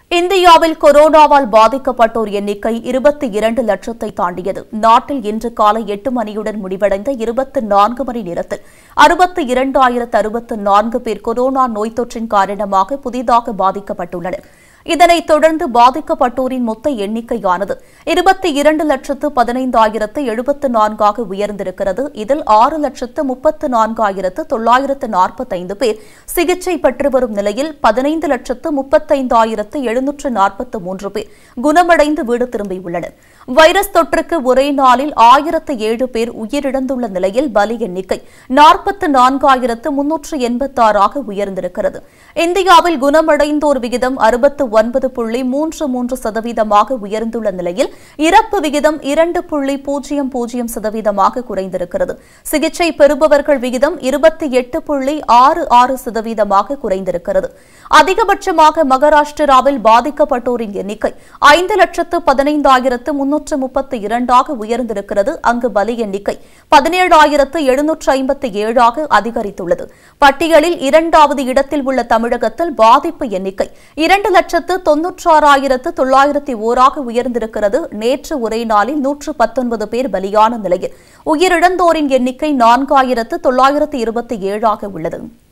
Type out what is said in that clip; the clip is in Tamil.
இந்தியாவில் கொரோனாவால் பாதிக்கப்பட்டோர் எண்ணிக்கை இருபத்தி இரண்டு லட்சத்தை தாண்டியது நாட்டில் இன்று காலை எட்டு மணியுடன் முடிவடைந்த இருபத்தி நான்கு மணி நேரத்தில் அறுபத்தி இரண்டாயிரத்து அறுபத்து நான்கு பேர் கொரோனா நோய் தொற்றின் காரணமாக புதிதாக பாதிக்கப்பட்டுள்ளனர் இதனைத் தொடர்ந்து பாதிக்கப்பட்டோரின் மொத்த எண்ணிக்கையானது இருபத்தி இரண்டு லட்சத்து பதினைந்தாயிரத்து எழுபத்து நான்காக உயர்ந்திருக்கிறது இதில் ஆறு லட்சத்து முப்பத்து நான்காயிரத்து தொள்ளாயிரத்து நாற்பத்தைந்து பேர் சிகிச்சை பெற்று வரும் நிலையில் பதினைந்து லட்சத்து முப்பத்தைந்தாயிரத்து எழுநூற்று நாற்பத்து மூன்று பேர் குணமடைந்து வீடு திரும்பியுள்ளனர் வைரஸ் தொற்றுக்கு ஒரே நாளில் ஆயிரத்து ஏழு பேர் உயிரிழந்துள்ள நிலையில் பலி எண்ணிக்கை நாற்பத்து நான்காயிரத்து முன்னூற்று எண்பத்தாறாக உயர்ந்திருக்கிறது இந்தியாவில் குணமடைந்தோர் விகிதம் அறுபத்து ஒன்பது புள்ளி மூன்று மூன்று சதவீதமாக உயர்ந்துள்ள நிலையில் இறப்பு விகிதம் இரண்டு புள்ளி பூஜ்ஜியம் பூஜ்ஜியம் சதவீதமாக குறைந்திருக்கிறது சிகிச்சை பெறுபவர்கள் விகிதம் இருபத்தி எட்டு புள்ளி ஆறு ஆறு சதவீதமாக குறைந்திருக்கிறது அதிகபட்சமாக மகாராஷ்டிராவில் பாதிக்கப்பட்டோரின் எண்ணிக்கை ஐந்து லட்சத்து பதினைந்தாயிரத்து முன்னூற்று முப்பத்தி இரண்டாக உயர்ந்திருக்கிறது அங்கு பலி எண்ணிக்கை பதினேழாயிரத்து எழுநூற்று ஐம்பத்தி ஏழாக அதிகரித்துள்ளது பட்டியலில் இரண்டாவது இடத்தில் உள்ள தமிழகத்தில் பாதிப்பு எண்ணிக்கை இரண்டு லட்சத்து தொன்னூற்றாறாயிரத்து தொள்ளாயிரத்தி ஓராக உயர்ந்திருக்கிறது நேற்று ஒரே நாளில் நூற்று பத்தொன்பது பேர் பலியான நிலையில் உயிரிழந்தோரின் எண்ணிக்கை நான்காயிரத்து தொள்ளாயிரத்து இருபத்தி ஏழாக உள்ளது